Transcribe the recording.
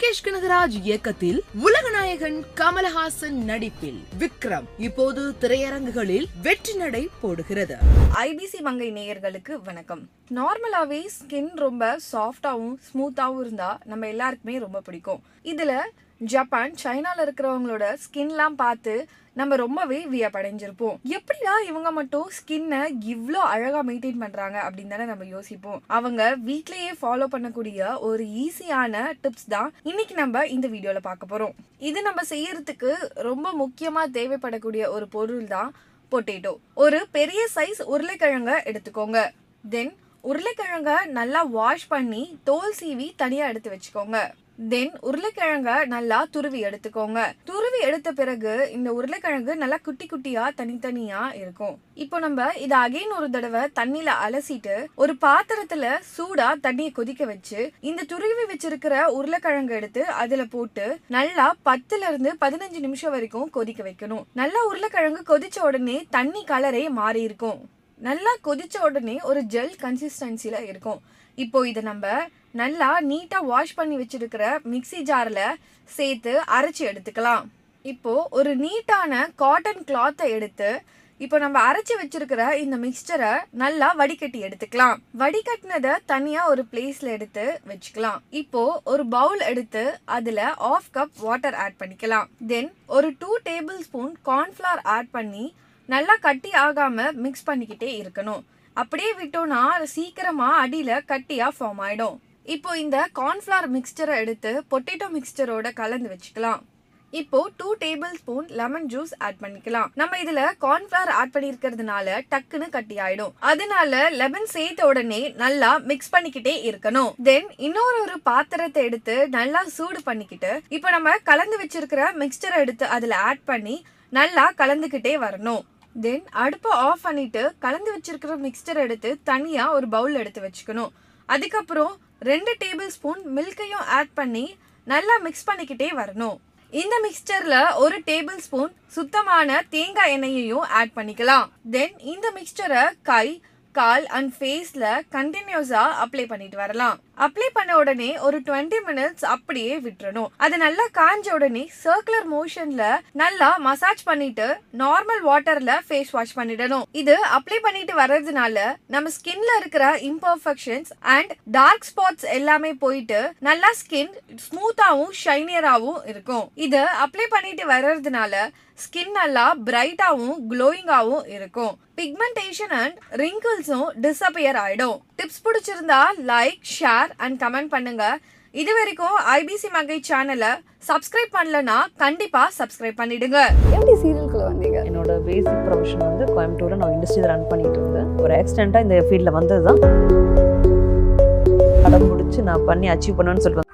லோகேஷ் கனகராஜ் இயக்கத்தில் உலகநாயகன் கமலஹாசன் நடிப்பில் விக்ரம் இப்போது திரையரங்குகளில் வெற்றி நடை போடுகிறது ஐபிசி மங்கை நேயர்களுக்கு வணக்கம் நார்மலாகவே ஸ்கின் ரொம்ப சாஃப்டாகவும் ஸ்மூத்தாகவும் இருந்தால் நம்ம எல்லாருக்குமே ரொம்ப பிடிக்கும் இதில் ஜப்பான் சைனால இருக்கிறவங்களோட ஸ்கின்லாம் பார்த்து நம்ம ரொம்பவே வியப்படைஞ்சிருப்போம் எப்படிடா இவங்க மட்டும் ஸ்கின்னை இவ்வளோ அழகாக மெயின்டைன் பண்ணுறாங்க அப்படின்னு தானே நம்ம யோசிப்போம் அவங்க வீட்லேயே ஃபாலோ பண்ணக்கூடிய ஒரு ஈஸியான டிப்ஸ் தான் இன்னைக்கு நம்ம இந்த வீடியோவில் பார்க்க போகிறோம் இது நம்ம செய்யறதுக்கு ரொம்ப முக்கியமாக தேவைப்படக்கூடிய ஒரு பொருள் தான் பொட்டேட்டோ ஒரு பெரிய சைஸ் உருளைக்கிழங்க எடுத்துக்கோங்க தென் உருளைக்கிழங்க நல்லா வாஷ் பண்ணி தோல் சீவி தனியா எடுத்து வச்சுக்கோங்க தென் உருளைக்கிழங்க நல்லா துருவி எடுத்துக்கோங்க துருவி எடுத்த பிறகு இந்த உருளைக்கிழங்கு நல்லா குட்டி குட்டியா தனித்தனியா இருக்கும் இப்போ நம்ம இதை அகைன் ஒரு தடவை தண்ணியில அலசிட்டு ஒரு பாத்திரத்துல சூடா தண்ணியை கொதிக்க வச்சு இந்த துருவி வச்சிருக்கிற உருளைக்கிழங்கு எடுத்து அதுல போட்டு நல்லா பத்துல இருந்து பதினஞ்சு நிமிஷம் வரைக்கும் கொதிக்க வைக்கணும் நல்லா உருளைக்கிழங்கு கொதிச்ச உடனே தண்ணி கலரே மாறி இருக்கும் நல்லா கொதிச்ச உடனே ஒரு ஜெல் கன்சிஸ்டன்சில இருக்கும் இப்போ இதை நம்ம நல்லா நீட்டா வாஷ் பண்ணி வச்சிருக்கிற மிக்ஸி ஜார்ல சேர்த்து அரைச்சி எடுத்துக்கலாம் இப்போ ஒரு நீட்டான காட்டன் கிளாத்தை எடுத்து இப்போ நம்ம அரைச்சி வச்சிருக்கிற இந்த மிக்சரை நல்லா வடிகட்டி எடுத்துக்கலாம் வடிகட்டினதை தனியா ஒரு பிளேஸ்ல எடுத்து வச்சுக்கலாம் இப்போ ஒரு பவுல் எடுத்து அதுல ஆஃப் கப் வாட்டர் ஆட் பண்ணிக்கலாம் தென் ஒரு two tablespoon cornflour add பண்ணி நல்லா கட்டி ஆகாம மிக்ஸ் பண்ணிக்கிட்டே இருக்கணும் அப்படியே விட்டோம்னா அது சீக்கிரமா அடியில கட்டியா ஃபார்ம் ஆயிடும் இப்போ இந்த கார்ன்ஃபிளவர் மிக்ஸ்சரை எடுத்து பொட்டேட்டோ மிக்ஸ்சரோட கலந்து வச்சுக்கலாம் இப்போ two tablespoon lemon juice add பண்ணிக்கலாம் நம்ம இதுல கார்ன்ஃபிளவர் ஆட் பண்ணிருக்கிறதுனால டக்குன்னு கட்டி ஆயிடும் அதனால லெமன் சேர்த்த உடனே நல்லா மிக்ஸ் பண்ணிக்கிட்டே இருக்கணும் தென் இன்னொரு ஒரு பாத்திரத்தை எடுத்து நல்லா சூடு பண்ணிக்கிட்டு இப்போ நம்ம கலந்து வச்சிருக்கிற மிக்ஸ்சரை எடுத்து அதுல ஆட் பண்ணி நல்லா கலந்துக்கிட்டே வரணும் தென் அடுப்பை ஆஃப் பண்ணிட்டு கலந்து வச்சிருக்கிற மிக்ஸ்டர் எடுத்து தனியா ஒரு பவுல் எடுத்து வச்சுக்கணும் அதுக்கப்புறம் ரெண்டு டேபிள் ஸ்பூன் மில்கையும் ஆட் பண்ணி நல்லா மிக்ஸ் பண்ணிக்கிட்டே வரணும் இந்த மிக்ஸ்டர்ல ஒரு டேபிள் ஸ்பூன் சுத்தமான தேங்காய் எண்ணெயையும் ஆட் பண்ணிக்கலாம் தென் இந்த மிக்ஸ்டரை கை கால் அண்ட் ஃபேஸ்ல கண்டினியூஸா அப்ளை பண்ணிட்டு வரலாம் அப்ளை பண்ண உடனே ஒரு டுவெண்ட்டி மினிட்ஸ் அப்படியே விட்டுறணும் அது நல்லா காஞ்ச உடனே சர்க்குலர் மோஷன்ல நல்லா மசாஜ் பண்ணிட்டு நார்மல் வாட்டர்ல ஃபேஸ் வாஷ் பண்ணிடணும் இது அப்ளை பண்ணிட்டு வர்றதுனால நம்ம ஸ்கின்ல இருக்கிற இம்பர்ஃபெக்ஷன்ஸ் அண்ட் டார்க் ஸ்பாட்ஸ் எல்லாமே போயிட்டு நல்லா ஸ்கின் ஸ்மூத்தாவும் ஷைனியராகவும் இருக்கும் இது அப்ளை பண்ணிட்டு வர்றதுனால ஸ்கின் நல்லா பிரைட்டாவும் க்ளோயிங்காவும் இருக்கும் பிக்மெண்டேஷன் அண்ட் ரிங்கிள்ஸும் டிஸப்பியர் ஆயிடும் டிப்ஸ் பிடிச்சிருந்தா லைக் ஷேர் அண்ட் கமெண்ட் பண்ணுங்க இது வரைக்கும் ஐபிசி மகை சேனலை சப்ஸ்கிரைப் பண்ணலனா கண்டிப்பா சப்ஸ்கிரைப் பண்ணிடுங்க எப்படி சீரியல்குள்ள வந்தீங்க என்னோட பேசிக் ப்ரொஃபஷன் வந்து கோயம்புத்தூரில் நான் இண்டஸ்ட்ரி ரன் பண்ணிட்டு இருந்தேன் ஒரு ஆக்சிடெண்ட்டாக இந்த ஃபீல்டில் வந்தது தான் படம் முடிச்சு நான் பண்ணி அச்சீவ் பண்ணுவேன்னு சொல்லிட்டு